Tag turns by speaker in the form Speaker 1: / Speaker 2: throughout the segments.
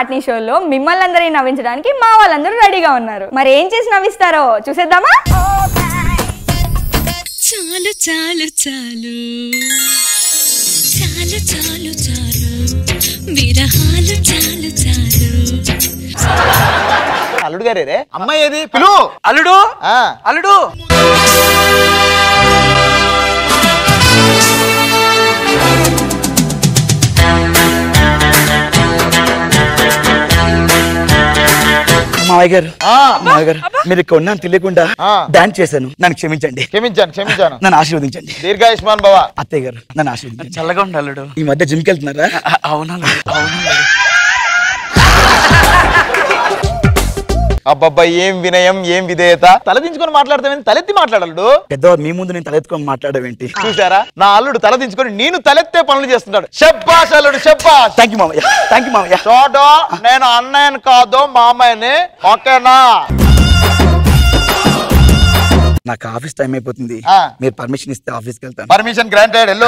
Speaker 1: Matinee షోలో మిమ్మల్ని అందరినీ నవ్వించడానికి మా వాళ్ళందరూ రెడీగా ఉన్నారు మరి ఏం చేసి నవ్విస్తారో చూసేద్దామా
Speaker 2: చాలు చాలు చాలు చాలు చాలు చాలు విరహాలు చాలు చాలు
Speaker 3: అల్లుడు గారే రే అమ్మాయి ఏది పిలు
Speaker 4: అల్లుడు
Speaker 3: ఆ,
Speaker 4: అల్లుడు
Speaker 5: మావయ్య గారు
Speaker 3: ఆ,
Speaker 5: మావయ్య గారు మీరు ఇక్కడ ఉన్నాను తెలియకుండా
Speaker 3: ఆ.
Speaker 5: డాన్స్ చేశాను నన్ను క్షమించండి
Speaker 3: క్షమించాను క్షమించాను
Speaker 5: నన్ను ఆశీర్వదించండి
Speaker 3: దీర్ఘాయుష్మాన్ భవ
Speaker 5: అత్తయ్య గారు నన్ను ఆశీర్వదించండి
Speaker 4: చల్లగా ఉండు అల్లుడు
Speaker 5: ఈ మధ్య జిమ్కి వెళ్తున్నారా
Speaker 4: అవునా అల్లుడు అవునా అల్లుడు
Speaker 3: అబ్బబ్బా ఏం వినయం ఏం విధేయత తలదించుకొని మాట్లాడతామని తలెత్తి మాట్లాడల్లుడు
Speaker 5: పెద్దవారు మీ ముందు నేను తలెత్తుకొని మాట్లాడవేంటి
Speaker 3: చూసారా నా అల్లుడు తలదించుకొని నేను తలెత్తే పనులు చేస్తున్నాడు షబ్బాష్ అల్లుడు షబ్బాష్
Speaker 5: థ్యాంక్ యూ మావయ్య థ్యాంక్ యూ మావయ్య
Speaker 3: చూడు నేను అన్నయ్యని కాదు మామయ్యని ఓకేనా
Speaker 5: నాకు ఆఫీస్ టైం అయిపోతుంది
Speaker 3: ఆ.
Speaker 5: మీరు పర్మిషన్ ఇస్తే ఆఫీస్కి వెళ్తాను
Speaker 3: పర్మిషన్ గ్రాంటెడ్ ఎల్లు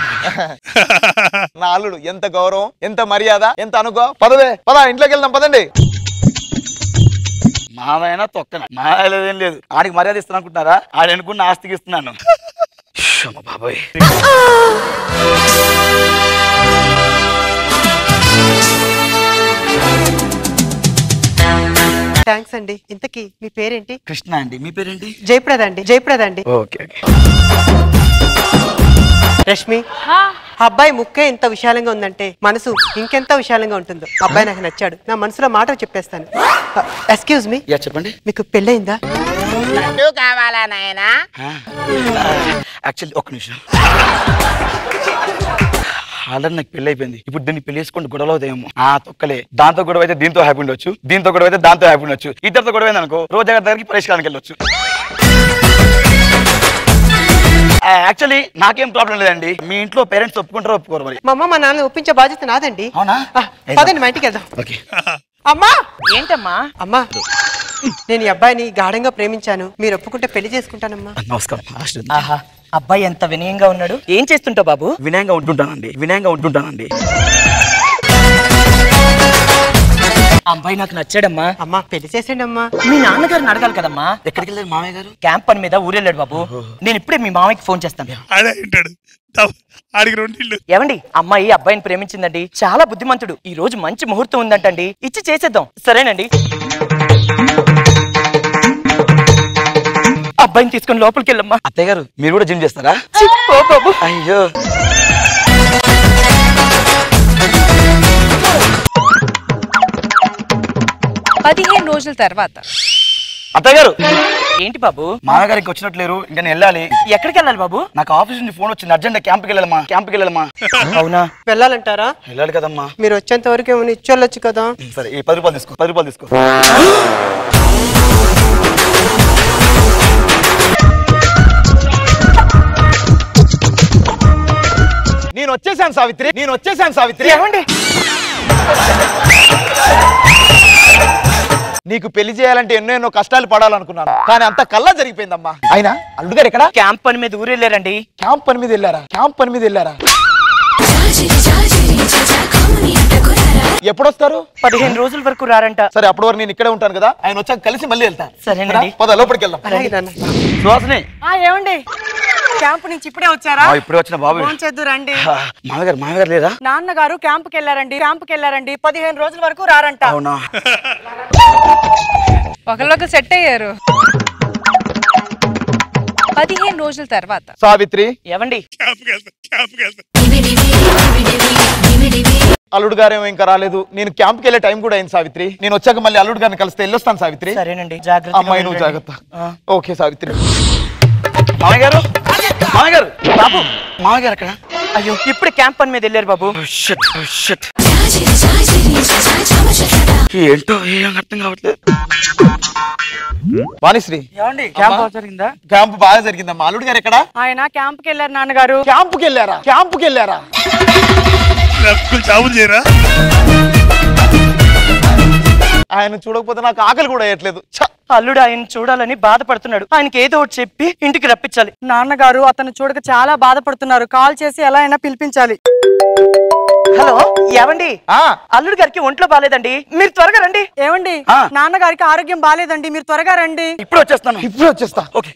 Speaker 3: నా అల్లుడు ఎంత గౌరవం ఎంత మర్యాద ఎంత అనుకో పదవే పద ఇంట్లోకి వెళ్దాం పదండి
Speaker 5: మావైనా తొక్కన మావయ్య లేదేం లేదు ఆడికి మర్యాద ఇస్తాను అనుకుంటున్నారా ఆడు అనుకున్న ఆస్తికి ఇస్తున్నాను అమ్మ బాబాయ్
Speaker 6: థ్యాంక్స్ అండి ఇంతకీ మీ పేరేంటి
Speaker 5: కృష్ణ అండి మీ పేరేంటి
Speaker 6: జయప్రద అండి జయప్రద అండి
Speaker 5: ఓకే ఓకే
Speaker 6: రష్మి అబ్బాయి ముక్కే ఎంత విశాలంగా ఉందంటే మనసు ఇంకెంత విశాలంగా ఉంటుందో అబ్బాయి నాకు నచ్చాడు నా మనసులో మాట చెప్పేస్తాను ఎక్స్క్యూజ్ మీ
Speaker 5: యా చెప్పండి
Speaker 6: మీకు పెళ్ళయిందా
Speaker 5: యాక్చువల్లీ ఒక్క నిమిషం ఆల్రెడీ నాకు పెళ్లి అయిపోయింది ఇప్పుడు దీన్ని పెళ్లి చేసుకుంటే గొడవలు అవుతాయేమో ఆ తొక్కలే దాంతో గొడవ అయితే దీంతో హ్యాపీ ఉండొచ్చు దీంతో గొడవ అయితే దాంతో హ్యాపీ ఉండొచ్చు ఇద్దరితో గొడవ అయింది అనుకో రోజా గారి దగ్గరికి పరిష్కారానికి వెళ్ళొచ్చు యాక్చువల్లీ నాకేం ప్రాబ్లం లేదండి మీ ఇంట్లో పేరెంట్స్ ఒప్పుకుంటారో ఒప్పుకోరు మరి
Speaker 6: మా అమ్మ మా నాన్న ఒప్పించే బాధ్యత నాదండి
Speaker 5: అవునా
Speaker 6: ఆ, పదండి మా ఇంటికి వెళ్దాం
Speaker 5: ఓకే
Speaker 6: అమ్మా
Speaker 4: ఏంటమ్మా
Speaker 6: అమ్మా నేను ఈ అబ్బాయిని గాఢంగా ప్రేమించాను మీరు ఒప్పుకుంటే పెళ్లి చేసుకుంటానమ్మా
Speaker 5: నమస్కారం ఆశీర్వదించండి.
Speaker 4: ఆహా అబ్బాయి ఎంత వినయంగా ఉన్నాడు ఏం చేస్తుంటావు బాబు
Speaker 5: వినయంగా ఉంటుంటానండి వినయంగా ఉంటుంటానండి
Speaker 4: అబ్బాయి నాకు నచ్చాడమ్మా
Speaker 6: అమ్మా పెళ్లి చేసేయండి అమ్మా
Speaker 4: మీ నాన్నగారిని అడగాలి కదమ్మా
Speaker 5: ఎక్కడికి వెళ్ళారు మామయ్య గారు
Speaker 4: క్యాంప్ పని మీద ఊరెళ్ళాడు బాబు నేను ఇప్పుడే మీ మామయ్యకి ఫోన్ చేస్తాను
Speaker 7: ఆడే ఉంటాడు దా- ఆడికి రెండు ఇల్లు
Speaker 4: ఏమండి అమ్మాయి అబ్బాయిని ప్రేమించిందండి చాలా బుద్ధిమంతుడు ఈ రోజు మంచి ముహూర్తం ఉందంటండి ఇచ్చి చేసేద్దాం సరేనండి అబ్బాయిని తీసుకొని లోపలికి వెళ్ళమ్మా
Speaker 5: అత్తయ్య గారు మీరు కూడా జిమ్ చేస్తారా
Speaker 4: ఛీ, పో బాబు
Speaker 5: అయ్యో
Speaker 8: పదిహేను రోజుల తర్వాత
Speaker 5: అత్తయ్య గారు
Speaker 4: ఏంటి బాబు
Speaker 5: మామయ్య గారు ఇంక వచ్చినట్లేరు ఇంకా నేను వెళ్ళాలి
Speaker 4: ఎక్కడికి వెళ్ళాలి బాబు
Speaker 5: నాకు ఆఫీస్ నుంచి ఫోన్ వచ్చింది అర్జెంట్ క్యాంప్కి వెళ్ళాలమ్మా క్యాంప్కి వెళ్ళాలమ్మా
Speaker 4: అవునా
Speaker 6: వెళ్ళాలంటారా
Speaker 5: వెళ్ళాలి కదమ్మా
Speaker 6: మీరు వచ్చేంత వరకు ఏమైనా ఇచ్చోళ్ళొచ్చు కదా
Speaker 5: సరే ఈ పది రూపాయలు తీసుకో పది రూపాయలు తీసుకో
Speaker 3: నేను వచ్చేసాను సావిత్రి నేను వచ్చేసాను సావిత్రి
Speaker 4: ఏమండి
Speaker 3: నీకు పెళ్లి చేయాలంటే ఎన్నో ఎన్నో కష్టాలు పడాలనుకున్నాను కానీ అంత కల్లా జరిగిపోయిందమ్మా అయినా అల్లుడు గారు ఎక్కడ
Speaker 4: క్యాంప్ పని మీద ఊరెళ్ళారండి
Speaker 3: క్యాంప్ పని మీద వెళ్ళారా క్యాంప్ పని మీద వెళ్ళారా ఎప్పుడు వస్తారు
Speaker 4: పదిహేను రోజుల వరకు రారంట
Speaker 3: సరే అప్పటి వరకు నేను ఇక్కడే ఉంటాను కదా ఆయన వచ్చాక కలిసి మళ్ళీ వెళ్తా
Speaker 4: సరేనండి.
Speaker 3: పద లోపలికి వెళ్దాం
Speaker 6: అలాగే నాన్న.
Speaker 5: సుహాసిని
Speaker 6: ఏమండి క్యాంప్ నుంచి ఇప్పుడే వచ్చారా
Speaker 5: ఆ, ఇప్పుడే వచ్చిన బాబు
Speaker 6: చేద్దు రండి
Speaker 5: ఆ, మామయ్య గారు మామయ్య గారు లేదా
Speaker 6: నాన్నగారు క్యాంప్కి వెళ్ళారండి క్యాంప్కి వెళ్ళారండి పదిహేను రోజుల వరకు రారంట
Speaker 5: అవునా
Speaker 8: ఒకళ్ళొకరు సెట్ అయ్యారు పదిహేను రోజుల తర్వాత
Speaker 3: సావిత్రి
Speaker 4: ఏమండి
Speaker 7: క్యాంప్కి వెళ్తా క్యాంప్కి వెళ్తా
Speaker 3: అల్లుడు గారేమో ఇంకా రాలేదు నేను క్యాంప్కి వెళ్ళే టైం కూడా అయింది సావిత్రి నేను వచ్చాక మళ్ళీ అల్లుడు గారిని కలిస్తే వెళ్ళొస్తాను సావిత్రి
Speaker 4: సరేనండి జాగ్రత్త
Speaker 3: అమ్మాయి నువ్వు జాగ్రత్త ఓకే సావిత్రి
Speaker 5: మామయ్య గారు మామయ్య గారు బాబు మామయ్య గారు అక్కడ
Speaker 4: అయ్యో ఇప్పుడు క్యాంప్ పని మీద వెళ్ళారు బాబు
Speaker 5: షట్ షట్ ఏంటో ఏం అర్థం కావట్లేదు
Speaker 3: వాణిశ్రీ
Speaker 4: ఏమండి క్యాంప్ బాగా జరిగిందా
Speaker 3: క్యాంప్ బాగా జరిగిందమ్మా అల్లుడు గారు ఎక్కడ
Speaker 6: ఆయన క్యాంప్కి వెళ్ళారు నాన్నగారు
Speaker 3: క్యాంప్కి వెళ్ళారా క్యాంప్కి వెళ్ళారా
Speaker 7: నాకు చావులు చేయరా
Speaker 3: ఆయన చూడకపోతే నాకు ఆకలి కూడా వేయట్లేదు ఛ!
Speaker 4: అల్లుడు ఆయన చూడాలని బాధపడుతున్నాడు ఆయనకి ఏదో ఒకటి చెప్పి ఇంటికి రప్పించాలి
Speaker 6: నాన్నగారు అతను చూడక చాలా బాధపడుతున్నారు కాల్ చేసి ఎలా అయినా పిలిపించాలి
Speaker 4: హలో ఏమండి
Speaker 3: ఆ,
Speaker 4: అల్లుడు గారికి ఒంట్లో బాగాలేదండి మీరు త్వరగా రండి
Speaker 9: ఏమండి
Speaker 5: ఆ.
Speaker 9: నాన్నగారికి ఆరోగ్యం బాగాలేదండి మీరు త్వరగా రండి
Speaker 5: ఇప్పుడు వచ్చేస్తాను
Speaker 3: ఇప్పుడే వచ్చేస్తా
Speaker 5: ఓకే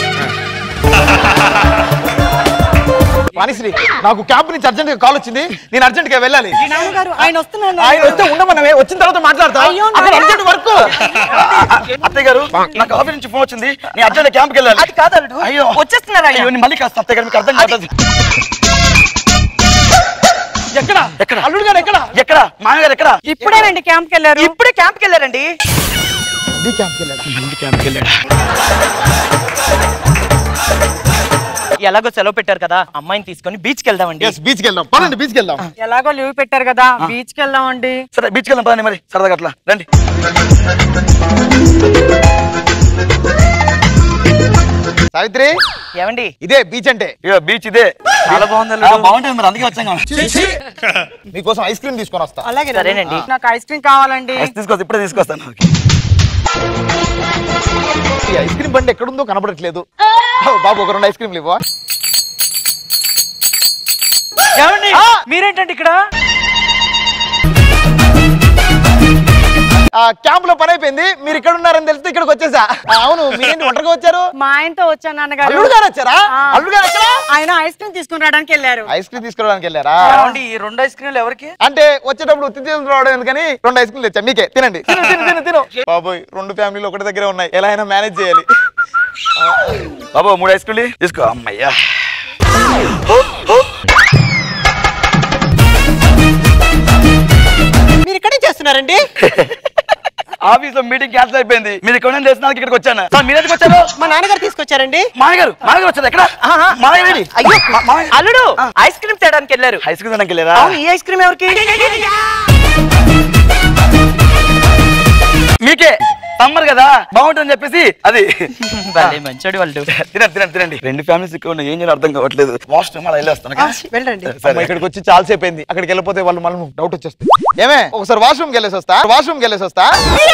Speaker 3: వాణిశ్రీ నాకు క్యాంప్ నుంచి అర్జెంట్ గా కాల్ వచ్చింది నేను అర్జెంట్ గా వెళ్ళాలి
Speaker 9: నాన్నగారు ఆయన వస్తున్నారు
Speaker 3: ఆయన వస్తే ఉండమన్నవే వచ్చిన తర్వాత మాట్లాడతా
Speaker 9: అయ్యో,
Speaker 3: అక్కడ
Speaker 9: నాన్న.
Speaker 3: అర్జెంట్ వర్క్
Speaker 5: అత్తయ్య గారు నాకు ఆఫీస్ నుంచి ఫోన్ వచ్చింది నేను అర్జెంట్ క్యాంప్కి వెళ్ళాలి
Speaker 4: అది కాదు అల్లుడు
Speaker 5: అయ్యో
Speaker 4: వచ్చేస్తున్నారా
Speaker 5: అయ్యో నేను మళ్ళీ కాస్త అత్తయ్య గారు మీకు అర్థం కాదు
Speaker 3: ఎక్కడ
Speaker 5: ఎక్కడ?
Speaker 3: అల్లుడు గారు ఎక్కడ
Speaker 5: ఎక్కడ మామగారు ఎక్కడ
Speaker 9: ఇప్పుడేనండి క్యాంప్కి వెళ్ళారు
Speaker 4: ఇప్పుడే క్యాంప్కి వెళ్ళారండి
Speaker 3: ఈ క్యాంప్కి వెళ్ళాడు
Speaker 5: మళ్ళీ క్యాంప్కి వెళ్ళాడు
Speaker 4: ఎలాగో సెలవు పెట్టారు కదా అమ్మాయిని తీసుకొని బీచ్కి వెళ్దామండి
Speaker 3: ఎస్ బీచ్కి వెళ్దాం పదండి బీచ్కి వెళ్దాం
Speaker 9: ఎలాగో లీవ్ పెట్టారు కదా బీచ్ కి వెళ్దామండి
Speaker 5: సరే బీచ్కి వెళ్దాం పదండి మరి సరదాగా అట్లా రండి
Speaker 3: సావిత్రి
Speaker 4: ఏమండి
Speaker 3: ఇదే బీచ్ అంటే
Speaker 5: ఇక బీచ్ ఇదే
Speaker 4: చాలా బాగుంది
Speaker 5: ఆ, బాగుంటుంది మరి అందుకే వచ్చాం కదా.
Speaker 3: మీకోసం ఐస్ క్రీమ్ తీసుకొని వస్తా
Speaker 6: అలాగే
Speaker 4: సరేనండి
Speaker 9: నాకు ఐస్ క్రీమ్ కావాలండి
Speaker 5: ఐస్ తీసుకొస్తా ఇప్పుడే తీసుకొస్తాను
Speaker 3: ఈ ఐస్ క్రీమ్ బండి ఎక్కడుందో కనబడట్లేదు ఓ, బాబు ఒక రెండు ఐస్ క్రీమ్లు ఇవ్వ
Speaker 4: ఏమండి మీరేంటండి ఇక్కడ
Speaker 3: క్యాంప్ లో పని అయిపోయింది మీరు ఇక్కడ ఉన్నారని తెలిస్తే ఇక్కడికి వచ్చేసా ఆ, అవును మీరేంటి ఒంటరిగా వచ్చారు
Speaker 9: మా ఆయనతో వచ్చాను నాన్నగారు
Speaker 3: అల్లుడు గారు వచ్చారా
Speaker 9: ఆ.
Speaker 3: అల్లుడు గారు ఎక్కడ
Speaker 9: ఆయన ఐస్ క్రీమ్ తీసుకుని రావడానికి వెళ్ళారు
Speaker 3: ఐస్ క్రీమ్ తీసుకురావడానికి వెళ్ళారా
Speaker 4: ఏమండి ఈ రెండు ఐస్ క్రీమ్లు ఎవరికి
Speaker 3: అంటే వచ్చేటప్పుడు ఉత్తి చేతులు రావడం ఎందుకని రెండు ఐస్ క్రీమ్ తెచ్చా మీకే తినండి తిను తిను తిను తిను బాబోయ్ రెండు ఫ్యామిలీలు ఒకటి దగ్గరే ఉన్నాయి ఎలా అయినా మేనేజ్ చేయాలి
Speaker 5: బాబు మూడు ఐస్ క్రీమ్లు తీసుకో అమ్మయ్యా
Speaker 6: మీరు ఇక్కడే చేస్తున్నారండి
Speaker 5: ఆఫీస్ లో మీటింగ్ క్యాన్సిల్ అయిపోయింది మీరు ఇక్కడ నుంచి చేసిన ఇక్కడికి వచ్చాను సార్ మీరు ఎందుకు వచ్చారు
Speaker 6: మా నాన్నగారు తీసుకొచ్చారండి
Speaker 5: మామగారు మామగారు వచ్చారు ఎక్కడ మామగారు ఏడి?
Speaker 4: అయ్యో
Speaker 5: మా- మామగారు
Speaker 4: అల్లుడు ఐస్ క్రీమ్ తేడానికి వెళ్ళారు
Speaker 5: ఐస్ క్రీమ్ తినడానికి వెళ్ళారా
Speaker 4: అవును ఈ ఐస్ క్రీమ్ ఎవరికి
Speaker 5: మీకే సమ్మర్ కదా బాగుంటుందని చెప్పేసి అది
Speaker 4: భలే మంచోడు వాళ్ళు
Speaker 5: తినండి తినండి తినండి రెండు ఫ్యామిలీస్ ఇక్కడ ఉన్నాయి ఏం చేయాలో అర్థం కావట్లేదు వాష్రూమ్ అలా వెళ్ళేస్తాను
Speaker 6: ఆ, వెళ్ళండి
Speaker 3: అమ్మ, ఇక్కడికి వచ్చి చాలా సేపు అయింది అక్కడికి వెళ్ళిపోతే వాళ్ళు మళ్ళీ డౌట్ వచ్చేస్తుంది ఏమే ఒకసారి వాష్రూమ్కి వెళ్ళేసి వస్తా వాష్రూమ్కి వెళ్ళేసి వస్తా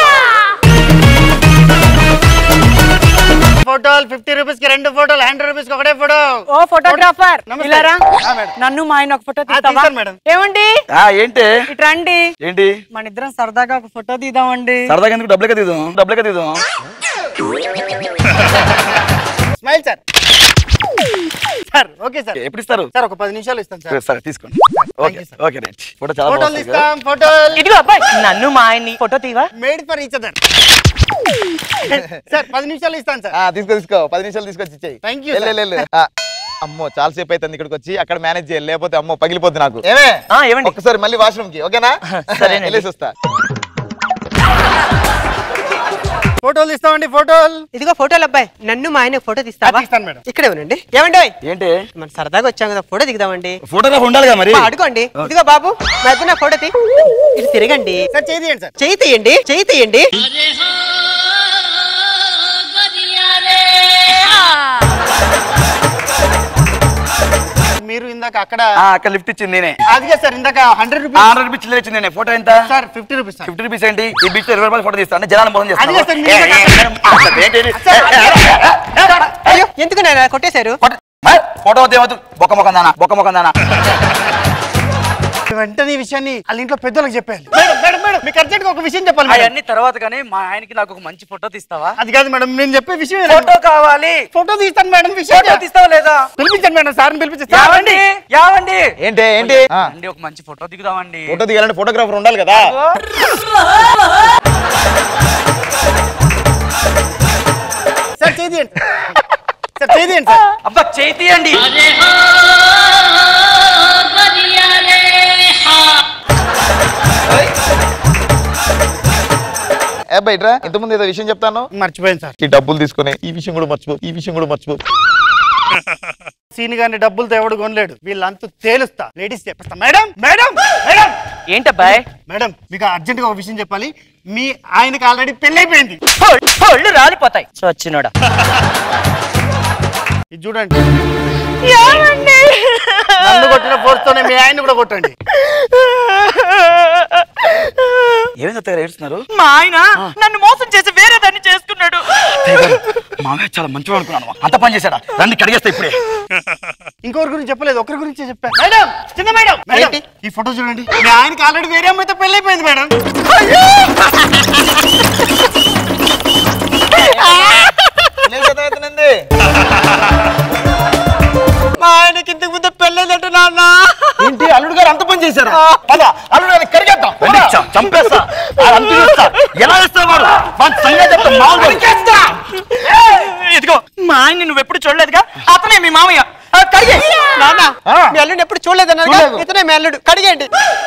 Speaker 10: ఫోటోలు ఫిఫ్టీ రూపీస్ కి రెండు ఫోటోలు హండ్రెడ్ రూపీస్ కి ఒకటే ఫోటో
Speaker 9: ఓ ఫోటోగ్రాఫర్
Speaker 10: నమస్తే.
Speaker 9: ఇలారా
Speaker 10: ఆ, మేడం.
Speaker 9: నన్ను మా ఆయన ఒక ఫోటో తీస్తావా
Speaker 10: తీస్తాను, మేడం.
Speaker 9: ఏమండి
Speaker 5: ఆ, ఏంటి
Speaker 9: ఇటు రండి
Speaker 5: ఏంటి
Speaker 9: మన ఇద్దరం సరదాగా ఒక ఫోటో తీద్దామండి
Speaker 5: సరదాగా ఎందుకు డబ్బులకే తీద్దాం డబ్బులకే తీద్దాం
Speaker 10: smile sir sir okay sir
Speaker 5: ఎప్పుడు ఇస్తారు
Speaker 10: సార్ ఒక పది నిమిషాలు ఇస్తాను సార్
Speaker 5: సరే తీసుకోండి ఓకే ఓకే రైట్ ఫోటో చాలా
Speaker 10: ఫోటోలు
Speaker 5: బాగుంది కదా?
Speaker 10: ఇస్తాం ఫోటోలు
Speaker 4: ఇదిగో అబ్బాయి నన్ను మా ఆయన్ని ఫోటో తీవా
Speaker 10: made for each other sir పది నిమిషాలు ఇస్తాను సార్
Speaker 3: ఆ, తీసుకో తీసుకో పది నిమిషాలు తీసుకొచ్చి ఇచ్చేయి
Speaker 10: Thank you,
Speaker 3: వెళ్ళు,
Speaker 10: sir.
Speaker 3: వెళ్ళు, వెళ్ళు. ఆ, అమ్మో చాలా సేపు అవుతుంది ఇక్కడికి వచ్చి అక్కడ మేనేజ్ చేయాలి లేకపోతే అమ్మో పగిలిపోద్ది నాకు ఏమే
Speaker 4: ఆ, ఏమండి
Speaker 3: ఒక్కసారి మళ్ళీ వాష్రూమ్ కి ఓకేనా
Speaker 4: సరేనండి.
Speaker 3: వెళ్ళేసి వస్తా
Speaker 10: ఫోటోలు ఇస్తామండి ఫోటోలు
Speaker 6: ఇదిగో ఫోటోలు అబ్బాయి నన్ను మా ఆయన ఫోటో తీస్తావా
Speaker 10: ఆ, తీస్తాను మేడం.
Speaker 6: ఇక్కడే ఉండండి ఏమండి
Speaker 5: ఏంటి
Speaker 6: మన సరదాగా వచ్చాం కదా ఫోటో దిగుదామండి
Speaker 5: ఫోటోగ్రాఫ్ ఉండాలి కదా మరి
Speaker 6: మా అడుకోండి ఇదిగో బాబు నా దగ్గర నా ఫోటో తీ ఇది తిరగండి
Speaker 10: సార్ చేయండి సార్
Speaker 6: చేయి తీయండి చేయి తీయండి
Speaker 10: మీరు ఇందాక అక్కడ
Speaker 5: ఆ, అక్కడ లిఫ్ట్ ఇచ్చింది నేనే
Speaker 10: అదిగే సార్ ఇందాక హండ్రెడ్ రూపీస్
Speaker 5: హండ్రెడ్ రూపీస్ చిల్లర ఇచ్చింది నేనే ఫోటో ఎంత
Speaker 10: sir fifty rupees sir
Speaker 5: fifty rupees ఏంటి ఈ బీచ్ ఇరవై రూపాయలు ఫోటో తీస్తాను జనాలు మోసం
Speaker 10: అదిగే సార్,
Speaker 5: చేస్తాను
Speaker 10: మీరు
Speaker 5: ఏ, ఏ, ఏ, అసలు ఏంటి ఇది? ఏ, ఏ, ఏ, ఏ,
Speaker 6: అయ్యో ఎందుకు నాన్న కొట్టేశారు
Speaker 5: ఫోటో- ఏ, ఫోటో వద్దు ఏమవుతుంది బొక్క మొక్కం దానా బొక్క మొక్కం దానా
Speaker 10: వెంటనే ఈ విషయాన్ని వాళ్ళ ఇంట్లో పెద్దలకు చెప్పాను మేడం మేడం మేడం మీకు అర్జెంట్ గా ఒక విషయం చెప్పాలి మేడం.
Speaker 4: అవన్నీ తర్వాత కానీ మా ఆయనకి నాకు ఒక మంచి ఫోటో తీస్తావా
Speaker 10: అది కాదు మేడం నేను చెప్పే విషయం
Speaker 4: ఫోటో కావాలి
Speaker 10: ఫోటో తీస్తాను మేడం విషయం
Speaker 4: ఫోటో తీస్తావా లేదా
Speaker 10: పిలిపించండి మేడం సార్ని పిలిపించండి
Speaker 4: యావండి యావండి
Speaker 3: ఏంటి ఏంటి ఆ,
Speaker 4: అండి ఒక మంచి ఫోటో దిగుదామండి
Speaker 3: ఫోటో దిగాలంటే ఫోటోగ్రాఫర్ ఉండాలి కదా
Speaker 10: సార్ చేయండి సార్ చేయండి సార్
Speaker 4: అబ్బా చేతి అండి
Speaker 3: ఏ బయట ఇంతకుముందు ఏదో విషయం చెప్తాను
Speaker 10: మర్చిపోయాను సార్
Speaker 3: ఈ డబ్బులు తీసుకుని ఈ విషయం కూడా మర్చిపో ఈ విషయం కూడా మర్చిపో
Speaker 10: సీని గారిని డబ్బులతో ఎవడు కొనలేడు వీళ్ళంతా తేలుస్తా లేడీస్ చెప్పేస్తా మేడం మేడం మేడం
Speaker 4: ఏంటబ్బాయ్
Speaker 10: మేడం మీకు అర్జెంట్ గా ఒక విషయం చెప్పాలి మీ ఆయనకి ఆల్రెడీ పెళ్లి అయిపోయింది
Speaker 4: పళ్ళు రాలిపోతాయి వచ్చినోడా
Speaker 10: ఇది చూడండి నన్ను కొట్టిన ఫోర్స్ తోనే మీ ఆయన కూడా కొట్టండి
Speaker 5: ఏమైంది అత్తగారు ఏడుస్తున్నారు
Speaker 4: మా ఆయన నన్ను మోసం చేసి వేరే దాన్ని చేసుకున్నాడు
Speaker 5: మామయ్య చాలా మంచివాడు అనుకున్నాను అంత పని చేశాడా రండి కడిగేస్తా ఇప్పుడే
Speaker 10: ఇంకొకరి గురించి చెప్పలేదు ఒకరి గురించి చెప్పా మేడం చిన్న మేడం మేడం
Speaker 6: ఏంటి?
Speaker 10: ఈ ఫోటో చూడండి మీ ఆయనకి ఆల్రెడీ వేరే అమ్మాయితో పెళ్ళైపోయింది మేడం
Speaker 6: మా ఆయనకి ఇంతకు ముందు పెళ్ళైందంట నాన్న
Speaker 3: ఏంటి అల్లుడు గారు అంత పని చేశారా పద అల్లుడు గారిని కడిగేద్దాం
Speaker 5: రండి, చ- చంపేస్తా ఆ అంతు చూస్తా. ఎలా వేస్తావు వాడు వాడి సంగతి చెప్తా, మామూలుగా
Speaker 4: ఇదిగో మా ఆయన నువ్వు ఎప్పుడు చూడలేదుగా అతనే మీ మామయ్య ఆ, కడిగే
Speaker 6: నాన్న మీ అల్లుడిని ఎప్పుడు చూడలేదన్నారు
Speaker 3: చూడలేదు.
Speaker 6: ఇతనే మీ అల్లుడు కడిగేయండి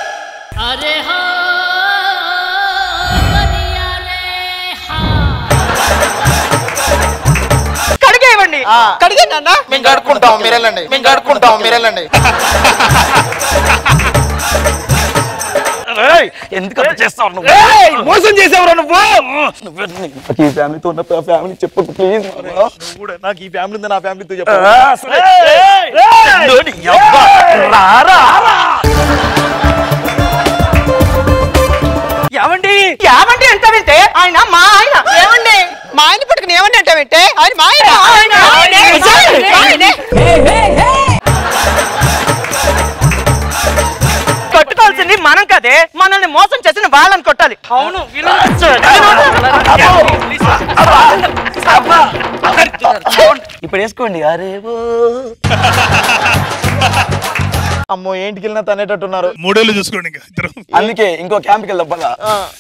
Speaker 4: కడిగేయండి
Speaker 6: కడిగేయండి నాన్న
Speaker 3: మేము కడుక్కుంటాం మీరు వెళ్ళండి మేము కడుక్కుంటాం మీరు వెళ్ళండి
Speaker 5: ఏయ్, ఎందుకు అంత చేస్తావు నువ్వు
Speaker 3: ఏయ్, మోసం చేసేవరా నువ్వు
Speaker 5: నువ్వే నాకు ఈ ఫ్యామిలీతో ఉన్న ఫ్యామిలీ చెప్పు ప్లీజ్
Speaker 3: నువ్వు కూడా నాకు ఈ ఫ్యామిలీ ఉంది నా ఫ్యామిలీతో చెప్పు
Speaker 4: ఏమండి ఏమండి అంటారంటే ఆయన మా ఆయన
Speaker 6: ఏమండి మా ఆయన పట్టుకుని ఏమండి అంటావంటే ఆయన మా ఆయన
Speaker 4: ఆయన, ఆయనే,
Speaker 6: ఆయనే, ఆయనే.
Speaker 4: కొట్టుకోవాల్సింది మనం కదే మనల్ని మోసం చేసిన వాళ్ళని కొట్టాలి అవును
Speaker 5: ఇప్పుడు వేసుకోండి అరే ఓ
Speaker 3: అమ్మో ఏంటికి వెళ్ళినా తనేటట్టున్నారు
Speaker 7: మూడేళ్ళు చూసుకోండి ఇంకా ఇద్దరు
Speaker 5: అందుకే ఇంకో క్యాంప్కి వెళ్దాం పద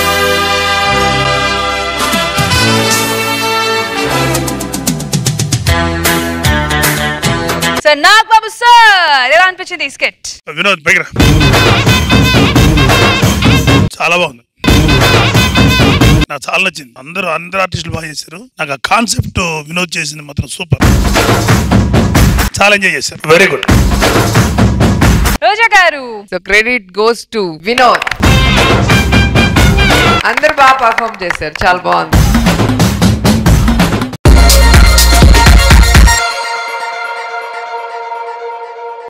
Speaker 8: సార్ నాగ్ బాబు సార్ ఎలా అనిపించింది ఈ స్కెట్
Speaker 7: వినోద్ పైకి రా చాలా బాగుంది నాకు చాలా నచ్చింది అందరూ అందరు ఆర్టిస్టులు బాగా చేశారు నాకు ఆ కాన్సెప్ట్ వినోద్ చేసింది మాత్రం సూపర్ చాలా ఎంజాయ్ చేశారు వెరీ గుడ్
Speaker 8: రోజా గారు
Speaker 11: so credit goes to Vinod అందరు బాగా పర్ఫామ్ చేశారు చాలా బాగుంది